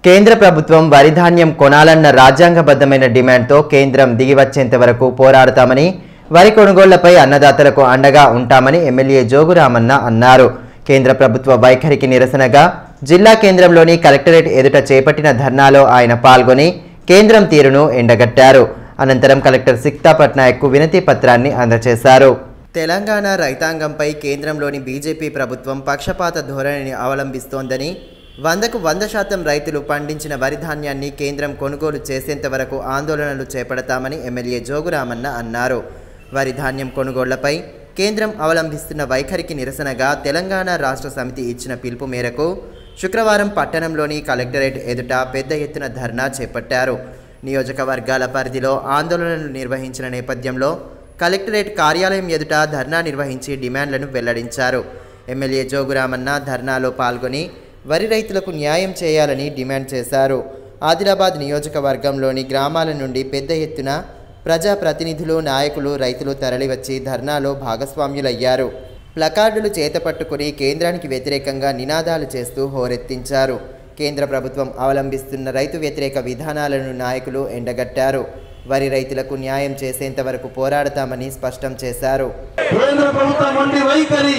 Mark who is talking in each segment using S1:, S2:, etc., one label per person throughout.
S1: కేంద్ర ప్రభుత్వం వరి ధాన్యం కొనాలన్న రాజ్యాంగబద్ధమైన డిమాండ్తో కేంద్రం దిగివచ్చేంత వరకు పోరాడతామని వరి కొనుగోళ్లపై అన్నదాతలకు అండగా ఉంటామని ఎమ్మెల్యే జోగురామన్న అన్నారు కేంద్ర ప్రభుత్వ వైఖరికి నిరసనగా జిల్లా కేంద్రంలోని కలెక్టరేట్ ఎదుట చేపట్టిన ధర్నాలో ఆయన పాల్గొని కేంద్రం తీరును ఎండగట్టారు అనంతరం కలెక్టర్ సిక్తా పట్నాయక్కు వినతి పత్రాన్ని అందజేశారు తెలంగాణ రైతాంగంపై కేంద్రంలోని బీజేపీ ప్రభుత్వం పక్షపాత ధోరణిని అవలంబిస్తోందని వందకు వంద శాతం రైతులు పండించిన వరి ధాన్యాన్ని కేంద్రం కొనుగోలు చేసేంత వరకు ఆందోళనలు చేపడతామని ఎమ్మెల్యే జోగురామన్న అన్నారు వరి ధాన్యం కొనుగోళ్లపై కేంద్రం అవలంబిస్తున్న వైఖరికి నిరసనగా తెలంగాణ రాష్ట్ర సమితి ఇచ్చిన పిలుపు మేరకు శుక్రవారం పట్టణంలోని కలెక్టరేట్ ఎదుట పెద్ద ఎత్తున ధర్నా చేపట్టారు నియోజకవర్గాల పరిధిలో ఆందోళనలు నిర్వహించిన నేపథ్యంలో కలెక్టరేట్ కార్యాలయం ఎదుట ధర్నా నిర్వహించి డిమాండ్లను వెల్లడించారు ఎమ్మెల్యే జోగురామన్న ధర్నాలో పాల్గొని వరి రైతులకు న్యాయం చేయాలని డిమాండ్ చేశారు ఆదిలాబాద్ నియోజకవర్గంలోని గ్రామాల నుండి పెద్ద ఎత్తున ప్రజాప్రతినిధులు నాయకులు రైతులు తరలివచ్చి ధర్నాలో భాగస్వామ్యులయ్యారు ప్లకార్డులు చేతపట్టుకుని కేంద్రానికి వ్యతిరేకంగా నినాదాలు చేస్తూ హోరెత్తించారు కేంద్ర ప్రభుత్వం అవలంబిస్తున్న రైతు వ్యతిరేక విధానాలను నాయకులు ఎండగట్టారు వరి రైతులకు న్యాయం చేసేంత వరకు పోరాడతామని స్పష్టం చేశారు
S2: కేంద్ర ప్రభుత్వం వంటి వైఖరి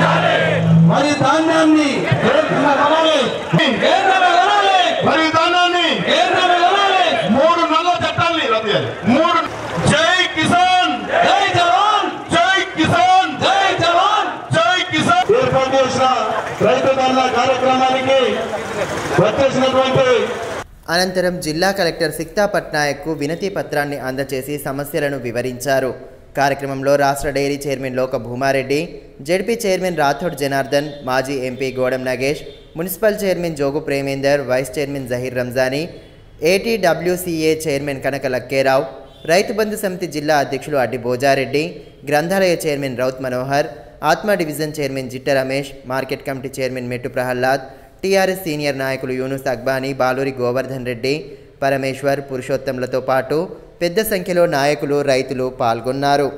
S2: మరి ధాన్యాన్ని కేంద్రమే కొనాలి. కేంద్రమే కొనాలి.
S3: మరి విధానాన్ని
S2: కేంద్రమే కొనాలి.
S3: మూడు నల్ల చట్టాల్ని రద్దు చేయాలి మూడు జై కిసాన్
S2: జై జవాన్
S3: జై కిసాన్
S2: జై జవాన్
S3: జై కిసాన్
S2: ఏర్పాటు చేసిన రైతు ధర్నా కార్యక్రమానికి వచ్చేసినటువంటి
S1: అనంతరం జిల్లా కలెక్టర్ సిక్తా పట్నాయక్కు వినతి పత్రాన్ని అందజేసి సమస్యలను వివరించారు కార్యక్రమంలో రాష్ట్ర dairy chairman Loka Bhumareddy ZP chairman Rathod Janardhan మాజీ MP Godam Nagesh municipal chairman Jogu Premender vice chairman Zaheer Ramzani ATWCA chairman Kanaka Lakkerao Rythu Bandhu సమితి జిల్లా అధ్యక్షులు అడ్డి భోజారెడ్డి గ్రంథాలయ chairman Raut Manohar ATMA division chairman Jitta Ramesh market committee chairman Mettu Prahlad TRS senior నాయకులు యూనుస్ అక్బానీ బాలూరి గోవర్ధన్ రెడ్డి పరమేశ్వర్ పురుషోత్తంలతో పాటు పెద్ద సంఖ్యలో నాయకులు రైతులు పాల్గొన్నారు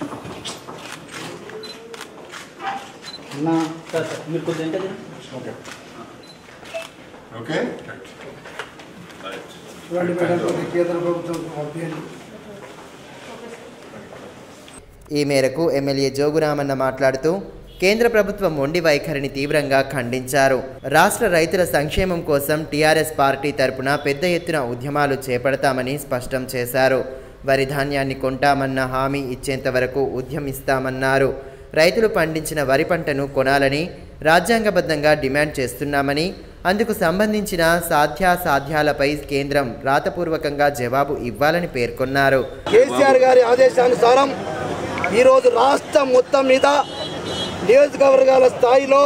S3: ఓకే
S4: ఇవాళ మేడం కొద్ది కేంద్ర ప్రభుత్వం పంపించండి
S1: ఈ మేరకు ఎమ్మెల్యే జోగురామన్న మాట్లాడుతూ కేంద్ర ప్రభుత్వం మొండి వైఖరిని తీవ్రంగా ఖండించారు రాష్ట్ర రైతుల సంక్షేమం కోసం టీఆర్ఎస్ పార్టీ తరపున పెద్ద ఎత్తున ఉద్యమాలు చేపడతామని స్పష్టం చేశారు వరి ధాన్యాన్ని కొంటామన్న హామీ ఇచ్చేంత వరకు ఉద్యమిస్తామన్నారు రైతులు పండించిన వరి పంటను కొనాలని రాజ్యాంగబద్ధంగా డిమాండ్ చేస్తున్నామని అందుకు సంబంధించిన సాధ్యాసాధ్యాలపై కేంద్రం రాతపూర్వకంగా జవాబు ఇవ్వాలని పేర్కొన్నారు
S4: కేసీఆర్ గారి ఆదేశానుసారం ఈరోజు రాష్ట్రం మొత్తం మీద నియోజకవర్గాల స్థాయిలో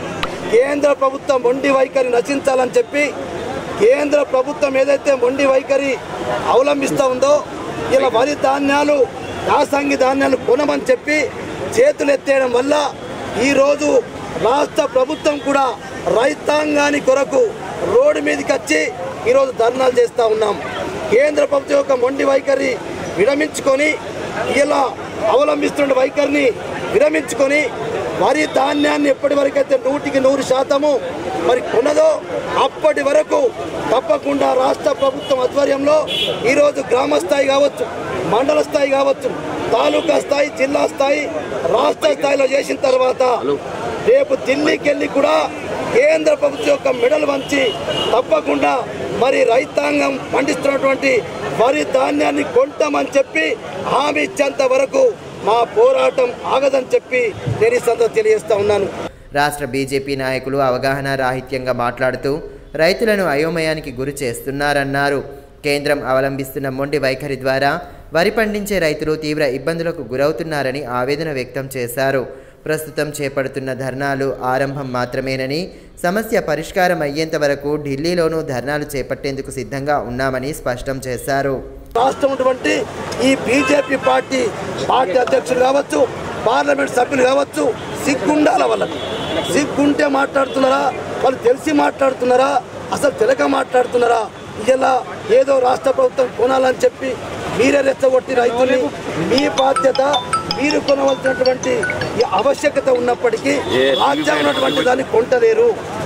S4: కేంద్ర ప్రభుత్వం మొండి వైఖరి నశించాలని చెప్పి కేంద్ర ప్రభుత్వం ఏదైతే మొండి వైఖరి అవలంబిస్తూ ఉందో ఇలా వరి ధాన్యాలు యాసంగి ధాన్యాలు కొనమని చెప్పి చేతులు ఎత్తేయడం వల్ల ఈరోజు రాష్ట్ర ప్రభుత్వం కూడా రైతాంగాని కొరకు రోడ్డు మీదకి వచ్చి ఈరోజు ధర్నాలు చేస్తూ ఉన్నాం కేంద్ర ప్రభుత్వం యొక్క మొండి వైఖరి విరమించుకొని ఇలా అవలంబిస్తున్న వైఖరిని విరమించుకొని వరి ధాన్యాన్ని ఎప్పటి వరకైతే నూటికి నూరు శాతము మరి కొన్నదో అప్పటి వరకు తప్పకుండా రాష్ట్ర ప్రభుత్వం ఆధ్వర్యంలో ఈరోజు గ్రామ స్థాయి కావచ్చు మండల స్థాయి కావచ్చు తాలూకా స్థాయి జిల్లా స్థాయి రాష్ట్ర స్థాయిలో చేసిన తర్వాత రేపు ఢిల్లీకి వెళ్ళి కూడా కేంద్ర ప్రభుత్వం యొక్క మెడల్ వంచి తప్పకుండా మరి రైతాంగం పండిస్తున్నటువంటి వరి ధాన్యాన్ని కొంటామని చెప్పి హామీ ఇచ్చేంత వరకు మా పోరాటం ఆగదని చెప్పి నేను ఈ సందర్భంగా తెలియజేస్తా ఉన్నాను
S1: రాష్ట్ర బీజేపీ నాయకులు అవగాహన రాహిత్యంగా మాట్లాడుతూ రైతులను అయోమయానికి గురి చేస్తున్నారన్నారు కేంద్రం అవలంబిస్తున్న మొండి వైఖరి ద్వారా వరి పండించే రైతులు తీవ్ర ఇబ్బందులకు గురవుతున్నారని ఆవేదన వ్యక్తం చేశారు ప్రస్తుతం చేపడుతున్న ధర్నాలు ఆరంభం మాత్రమేనని సమస్య పరిష్కారం అయ్యేంత వరకు ఢిల్లీలోనూ ధర్నాలు చేపట్టేందుకు సిద్ధంగా ఉన్నామని స్పష్టం చేశారు
S4: రాష్ట్రం ఉన్నటువంటి ఈ బీజేపీ పార్టీ పార్టీ అధ్యక్షులు కావచ్చు పార్లమెంట్ సభ్యులు కావచ్చు సిగ్గుండాల వాళ్ళకి సిగ్గుంటే మాట్లాడుతున్నారా వాళ్ళు తెలిసి మాట్లాడుతున్నారా అసలు తెలక మాట్లాడుతున్నారా ఇలా ఏదో రాష్ట్ర ప్రభుత్వం కొనాలని చెప్పి మీరే రెచ్చగొట్టి రైతుల్ని మీ బాధ్యత మీరు కొనవలసినటువంటి ఈ ఆవశ్యకత ఉన్నప్పటికీ రాజ్యాంగం ఉన్నటువంటి దాన్ని కొంటలేరు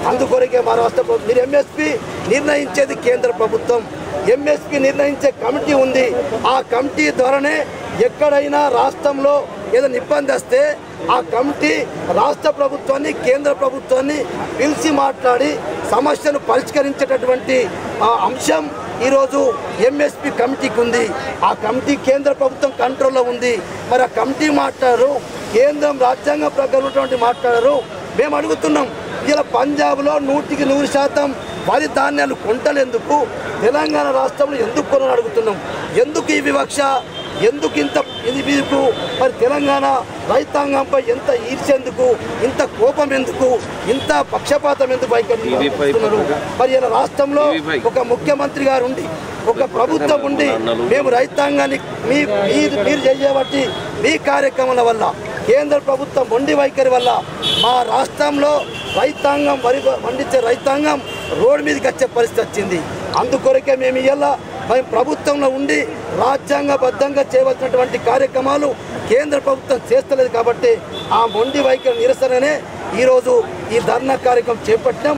S4: అందుకొరకే మా రాష్ట్ర ప్రభుత్వం మీరు ఎంఎస్పి నిర్ణయించేది కేంద్ర ప్రభుత్వం ఎంఎస్పి నిర్ణయించే కమిటీ ఉంది ఆ కమిటీ ద్వారానే ఎక్కడైనా రాష్ట్రంలో ఏదైనా ఇబ్బంది వస్తే ఆ కమిటీ రాష్ట్ర ప్రభుత్వాన్ని కేంద్ర ప్రభుత్వాన్ని పిలిచి మాట్లాడి సమస్యను పరిష్కరించేటటువంటి ఆ అంశం ఈరోజు ఎంఎస్పి కమిటీకి ఉంది ఆ కమిటీ కేంద్ర ప్రభుత్వం కంట్రోల్లో ఉంది మరి ఆ కమిటీ మాట్లాడారు కేంద్రం రాజ్యాంగం ప్రకారం ఉన్నటువంటి మాట్లాడారు మేము అడుగుతున్నాం ఇలా పంజాబ్లో నూటికి నూరు శాతం వరి ధాన్యాలు కొంటలేందుకు తెలంగాణ రాష్ట్రంలో ఎందుకు కొనని అడుగుతున్నాం ఎందుకు ఈ వివక్ష ఎందుకు ఇంత ఇది మీకు మరి తెలంగాణ రైతాంగంపై ఎంత ఈర్చెందుకు ఇంత కోపం ఎందుకు ఇంత పక్షపాతం ఎందుకు వైఖరి చూపిస్తున్నారు? మరి ఇలా రాష్ట్రంలో ఒక ముఖ్యమంత్రి గారు ఉండి ఒక ప్రభుత్వం ఉండి మేము రైతాంగాన్ని మీ మీరు మీరు చేయబట్టి మీ కార్యక్రమాల వల్ల కేంద్ర ప్రభుత్వం మొండి వైఖరి వల్ల మా రాష్ట్రంలో రైతాంగం వరి పండించే రైతాంగం రోడ్డు మీదకి వచ్చే పరిస్థితి వచ్చింది అందుకొరకే మేము ఇవాళ మేము ప్రభుత్వంలో ఉండి రాజ్యాంగబద్ధంగా చేయవలసినటువంటి కార్యక్రమాలు కేంద్ర ప్రభుత్వం చేస్తలేదు కాబట్టి ఆ మొండి వైఖరి నిరసననే ఈరోజు ఈ ధర్నా కార్యక్రమం చేపట్టాం